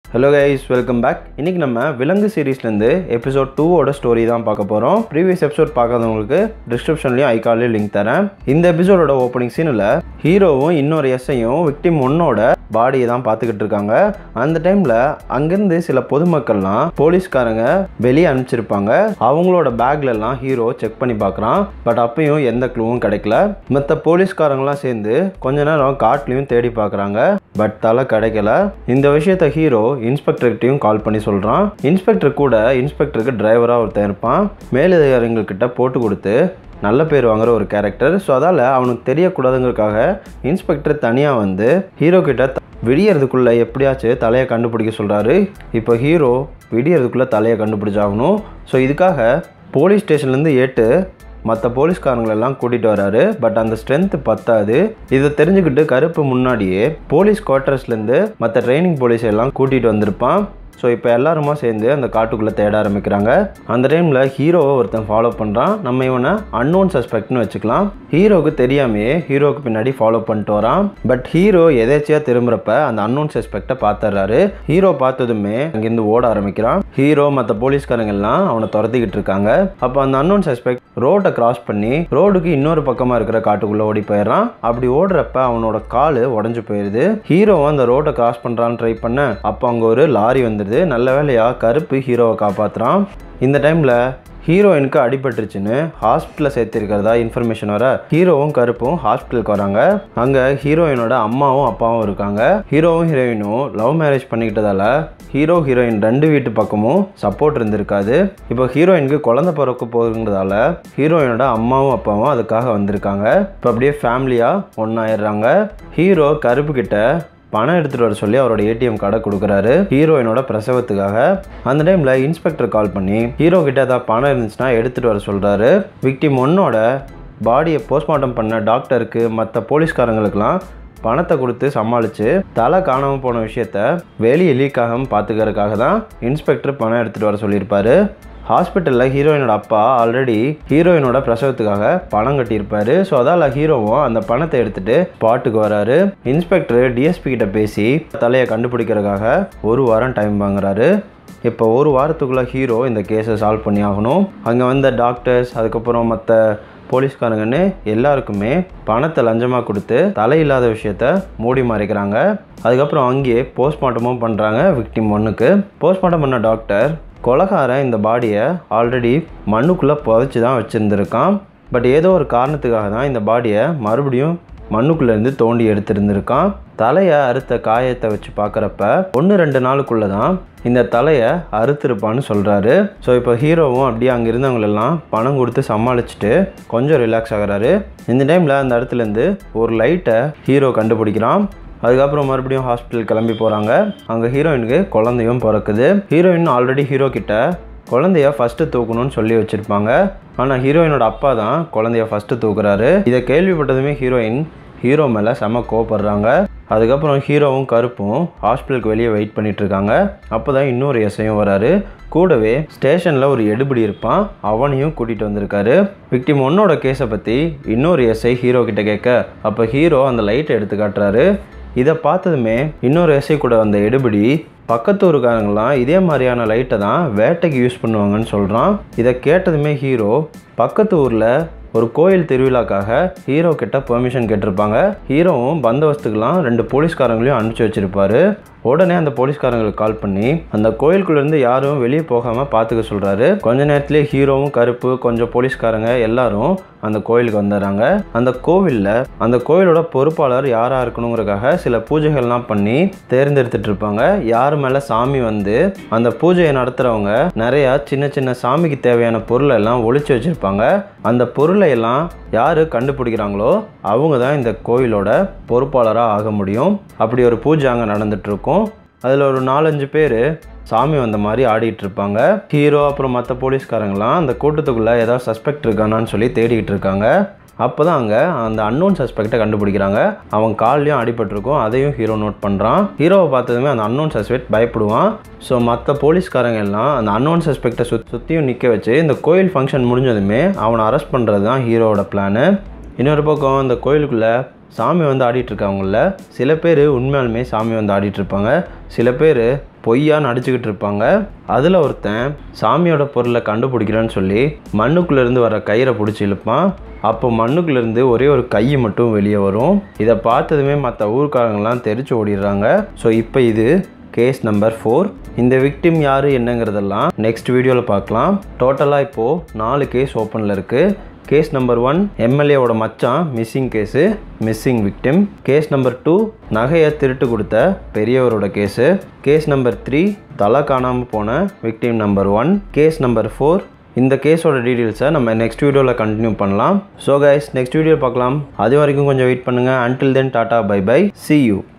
hello guys welcome back இன்றைக்கி நம்ம விலங்கு சீரீஸ்லேருந்து எபிசோட் டூவோட ஸ்டோரி தான் பார்க்க போகிறோம் ப்ரீவியஸ் எபிசோட் பார்க்காதவங்களுக்கு டிஸ்கிரிப்ஷன்லையும் ஐகார்லேயும் லிங்க் தரேன் இந்த எபிசோடோட ஓப்பனிங் சீனில் ஹீரோவும் இன்னொரு எஸ்ஐயும் விக்டிம் ஒன்னோட பாடியை தான் பார்த்துக்கிட்டு இருக்காங்க அந்த டைமில் அங்கேருந்து சில பொதுமக்கள்லாம் போலீஸ்காரங்க வெளியே அனுப்பிச்சிருப்பாங்க அவங்களோட பேக்லலாம் ஹீரோ செக் பண்ணி பார்க்குறான் பட் அப்பயும் எந்த க்ளூவும் கிடைக்கல மற்ற போலீஸ்காரங்களாம் சேர்ந்து கொஞ்ச நேரம் காட்லேயும் தேடி பார்க்குறாங்க பட் தலை கிடைக்கல இந்த விஷயத்த ஹீரோ இன்ஸ்பெக்டர்கிட்டையும் கால் பண்ணி சொல்கிறான் இன்ஸ்பெக்டர் கூட இன்ஸ்பெக்டருக்கு டிரைவராக ஒருத்தன் இருப்பான் மேலதிகாரிங்கள்கிட்ட போட்டு கொடுத்து நல்ல பேர் வாங்குற ஒரு கேரக்டர் ஸோ அதால் அவனுக்கு தெரியக்கூடாதுங்கிறதுக்காக இன்ஸ்பெக்டர் தனியாக வந்து ஹீரோ கிட்ட த- விடியறதுக்குள்ளே எப்படியாச்சும் தலையை கண்டுபிடிக்க சொல்கிறாரு இப்போ ஹீரோ விடியறதுக்குள்ளே தலையை கண்டுபிடிச்சாகணும் ஸோ இதுக்காக போலீஸ் ஸ்டேஷன்லேருந்து ஏட்டு மற்ற போலீஸ்காரங்களெல்லாம் கூட்டிகிட்டு வராரு பட் அந்த ஸ்ட்ரென்த் பத்தாது இதை தெரிஞ்சுக்கிட்டு கருப்பு முன்னாடியே போலீஸ் குவார்ட்டர்ஸ்லேருந்து மற்ற ட்ரைனிங் போலீஸ் எல்லாம் கூட்டிகிட்டு வந்திருப்பான் ஸோ இப்போ எல்லாருமா சேர்ந்து அந்த காட்டுக்குள்ளே தேட ஆரம்பிக்கிறாங்க அந்த டைமில் ஹீரோவை ஒருத்தன் ஃபாலோ பண்ணுறான் நம்ம இவனை அன்னோன் சஸ்பெக்ட்னு வச்சுக்கலாம் ஹீரோவுக்கு தெரியாமையே ஹீரோவுக்கு பின்னாடி ஃபாலோ பண்ணிட்டு வரான் பட் ஹீரோ எதேச்சியாக திரும்புறப்ப அந்த அன்னோன் சஸ்பெக்டை பார்த்துறாரு ஹீரோ பார்த்ததுமே அங்கேருந்து ஓட ஆரம்பிக்கிறான் ஹீரோ மற்ற போலீஸ்காரங்க எல்லாம் அவனை துரத்திக்கிட்டு இருக்காங்க அப்போ அந்த அன்னோன் சஸ்பெக்ட் ரோட்டை கிராஸ் பண்ணி ரோடுக்கு இன்னொரு பக்கமாக இருக்கிற காட்டுக்குள்ளே ஓடி போயிடுறான் அப்படி ஓடுறப்ப அவனோட காலு உடஞ்சு போயிடுது ஹீரோவும் அந்த ரோட்டை கிராஸ் பண்ணுறான்னு ட்ரை பண்ண அப்போ அங்கே ஒரு லாரி வந்துடுது நல்ல வேலையா கருப்பு ஹீரோவை காப்பாற்றுறான் இந்த டைமில் ஹீரோயினுக்கு அடிபட்டுருச்சுன்னு ஹாஸ்பிட்டலில் சேர்த்திருக்கிறதா இன்ஃபர்மேஷன் வர ஹீரோவும் கருப்பும் ஹாஸ்பிட்டலுக்கு வராங்க அங்கே ஹீரோயினோட அம்மாவும் அப்பாவும் இருக்காங்க ஹீரோவும் ஹீரோயினும் லவ் மேரேஜ் பண்ணிக்கிட்டதால ஹீரோ ஹீரோயின் ரெண்டு வீட்டு பக்கமும் சப்போர்ட் இருந்திருக்காது இப்போ ஹீரோயினுக்கு குழந்தை பிறக்க போகுங்கிறதால ஹீரோயினோட அம்மாவும் அப்பாவும் அதுக்காக வந்திருக்காங்க இப்போ அப்படியே ஃபேமிலியாக ஒன்றாயிடுறாங்க ஹீரோ கருப்பு கிட்ட பணம் எடுத்துகிட்டு வர சொல்லி அவரோட ஏடிஎம் கார்டை கொடுக்குறாரு ஹீரோயினோட பிரசவத்துக்காக அந்த டைமில் இன்ஸ்பெக்டர் கால் பண்ணி ஹீரோ கிட்ட ஏதாவது பணம் இருந்துச்சுன்னா எடுத்துகிட்டு வர சொல்கிறாரு விக்டிம் ஒன்னோட பாடியை போஸ்ட்மார்ட்டம் பண்ண டாக்டருக்கு மற்ற போலீஸ்காரங்களுக்கெல்லாம் பணத்தை கொடுத்து சமாளித்து தலை காணாமல் போன விஷயத்த வெளியே லீக் ஆகாமல் பார்த்துக்கிறதுக்காக தான் இன்ஸ்பெக்டர் பணம் எடுத்துகிட்டு வர சொல்லியிருப்பாரு ஹாஸ்பிட்டலில் ஹீரோயினோட அப்பா ஆல்ரெடி ஹீரோயினோட பிரசவத்துக்காக பணம் கட்டியிருப்பாரு ஸோ அதால் ஹீரோவும் அந்த பணத்தை எடுத்துட்டு ஸ்பாட்டுக்கு வராரு இன்ஸ்பெக்டர் டிஎஸ்பி கிட்ட பேசி தலையை கண்டுபிடிக்கிறதுக்காக ஒரு வாரம் டைம் வாங்குறாரு இப்போ ஒரு வாரத்துக்குள்ளே ஹீரோ இந்த கேஸை சால்வ் பண்ணி ஆகணும் அங்கே வந்த டாக்டர்ஸ் அதுக்கப்புறம் மற்ற போலீஸ்காரங்கன்னு எல்லாருக்குமே பணத்தை லஞ்சமாக கொடுத்து தலை இல்லாத விஷயத்த மூடி மறைக்கிறாங்க அதுக்கப்புறம் அங்கேயே போஸ்ட்மார்ட்டமும் பண்ணுறாங்க விக்டிம் ஒன்றுக்கு போஸ்ட்மார்ட்டம் பண்ண டாக்டர் கொலகாரன் இந்த பாடியை ஆல்ரெடி மண்ணுக்குள்ளே புதைச்சி தான் வச்சுருந்துருக்கான் பட் ஏதோ ஒரு காரணத்துக்காக தான் இந்த பாடியை மறுபடியும் மண்ணுக்குள்ளேருந்து தோண்டி எடுத்திருந்திருக்கான் தலையை அறுத்த காயத்தை வச்சு பார்க்குறப்ப ஒன்று ரெண்டு நாளுக்குள்ளே தான் இந்த தலையை அறுத்திருப்பான்னு சொல்கிறாரு ஸோ இப்போ ஹீரோவும் அப்படியே அங்கே இருந்தவங்களெல்லாம் பணம் கொடுத்து சமாளிச்சுட்டு கொஞ்சம் ரிலாக்ஸ் ஆகுறாரு இந்த டைமில் அந்த இடத்துலேருந்து ஒரு லைட்டை ஹீரோ கண்டுபிடிக்கிறான் அதுக்கப்புறம் மறுபடியும் ஹாஸ்பிட்டல் கிளம்பி போகிறாங்க அங்கே ஹீரோயினுக்கு குழந்தையும் பிறக்குது ஹீரோயின் ஆல்ரெடி ஹீரோ கிட்ட குழந்தைய ஃபஸ்ட்டு தூக்கணும்னு சொல்லி வச்சுருப்பாங்க ஆனால் ஹீரோயினோட அப்பா தான் குழந்தைய ஃபஸ்ட்டு தூக்குறாரு இதை கேள்விப்பட்டதுமே ஹீரோயின் ஹீரோ மேலே செம கோவப்படுறாங்க அதுக்கப்புறம் ஹீரோவும் கருப்பும் ஹாஸ்பிட்டலுக்கு வெளியே வெயிட் பண்ணிட்டு இருக்காங்க அப்போ தான் இன்னொரு எஸ்ஐயும் வராரு கூடவே ஸ்டேஷனில் ஒரு எடுபடி இருப்பான் அவனையும் கூட்டிகிட்டு வந்திருக்காரு விக்டிம் ஒன்னோட கேஸை பற்றி இன்னொரு எஸ்ஐ ஹீரோ கிட்ட கேட்க அப்போ ஹீரோ அந்த லைட்டை எடுத்து காட்டுறாரு இதை பார்த்ததுமே இன்னொரு எஸ்ஐ கூட வந்த எடுபடி பக்கத்து ஊருக்காரங்களாம் இதே மாதிரியான லைட்டை தான் வேட்டைக்கு யூஸ் பண்ணுவாங்கன்னு சொல்கிறான் இதை கேட்டதுமே ஹீரோ பக்கத்து ஊரில் ஒரு கோயில் திருவிழாக்காக ஹீரோ கிட்ட பெர்மிஷன் கேட்டிருப்பாங்க ஹீரோவும் பந்தோபஸ்துக்கெலாம் ரெண்டு போலீஸ்காரங்களையும் அனுப்பிச்சி வச்சிருப்பாரு உடனே அந்த போலீஸ்காரங்களுக்கு கால் பண்ணி அந்த கோயிலுக்குள்ளேருந்து யாரும் வெளியே போகாமல் பார்த்துக்க சொல்கிறாரு கொஞ்ச நேரத்திலே ஹீரோவும் கருப்பு கொஞ்சம் போலீஸ்காரங்க எல்லாரும் அந்த கோயிலுக்கு வந்துடுறாங்க அந்த கோவிலில் அந்த கோயிலோட பொறுப்பாளர் யாராக இருக்கணுங்கிறதுக்காக சில பூஜைகள்லாம் பண்ணி தேர்ந்தெடுத்துட்டு இருப்பாங்க யார் மேலே சாமி வந்து அந்த பூஜையை நடத்துகிறவங்க நிறையா சின்ன சின்ன சாமிக்கு தேவையான பொருளை எல்லாம் ஒளிச்சு வச்சுருப்பாங்க அந்த பொருளை எல்லாம் யார் கண்டுபிடிக்கிறாங்களோ அவங்க தான் இந்த கோயிலோட பொறுப்பாளராக ஆக முடியும் அப்படி ஒரு பூஜை அங்கே நடந்துட்டு இருக்கும் அதில் ஒரு நாலஞ்சு பேர் சாமி வந்த மாதிரி ஆடிட்டு இருப்பாங்க ஹீரோ அப்புறம் மற்ற போலீஸ்காரங்களாம் அந்த கூட்டத்துக்குள்ளே ஏதாவது சஸ்பெக்ட் இருக்கானான்னு சொல்லி தேடிக்கிட்டு இருக்காங்க அப்போ தான் அங்கே அந்த அன்னோன் சஸ்பெக்டை கண்டுபிடிக்கிறாங்க அவன் கால்லையும் அடிபட்டிருக்கும் அதையும் ஹீரோ நோட் பண்ணுறான் ஹீரோவை பார்த்ததுமே அந்த அன்னோன் சஸ்பெக்ட் பயப்படுவான் ஸோ மற்ற போலீஸ்காரங்க எல்லாம் அந்த அன்னோன் சஸ்பெக்டை சுத் சுற்றியும் நிற்க வச்சு இந்த கோயில் ஃபங்க்ஷன் முடிஞ்சதுமே அவனை அரெஸ்ட் பண்ணுறது தான் ஹீரோவோட பிளானு இன்னொரு பக்கம் இந்த கோயிலுக்குள்ளே சாமி வந்து ஆடிட்டு இருக்கவங்கள சில பேர் உண்மையாலுமே சாமி வந்து ஆடிட்டு இருப்பாங்க சில பேர் பொய்யா நடிச்சுக்கிட்டு இருப்பாங்க அதில் ஒருத்தன் சாமியோட பொருளை கண்டுபிடிக்கிறேன்னு சொல்லி மண்ணுக்குள்ளேருந்து வர கயிறை பிடிச்சி இழுப்பான் அப்போ மண்ணுக்குள்ளேருந்து ஒரே ஒரு கை மட்டும் வெளியே வரும் இதை பார்த்ததுமே மற்ற ஊர்க்காரங்களாம் தெரிச்சு ஓடிடுறாங்க ஸோ இப்போ இது கேஸ் நம்பர் ஃபோர் இந்த விக்டிம் யார் என்னங்கிறதெல்லாம் நெக்ஸ்ட் வீடியோவில் பார்க்கலாம் டோட்டலாக இப்போது நாலு கேஸ் ஓப்பனில் இருக்குது கேஸ் நம்பர் ஒன் எம்எல்ஏவோட மச்சான் missing case missing victim case number two நகையை திருட்டு கொடுத்த பெரியவரோட கேஸு கேஸ் நம்பர் த்ரீ தலை காணாமல் போன victim number one case number four இந்த கேஸோட டீட்டெயில்ஸை நம்ம நெக்ஸ்ட் வீடியோவில் கண்டினியூ பண்ணலாம் ஸோ கைஸ் நெக்ஸ்ட் வீடியோ பார்க்கலாம் அது வரைக்கும் கொஞ்சம் வெயிட் பண்ணுங்கள் until then tata bye bye see you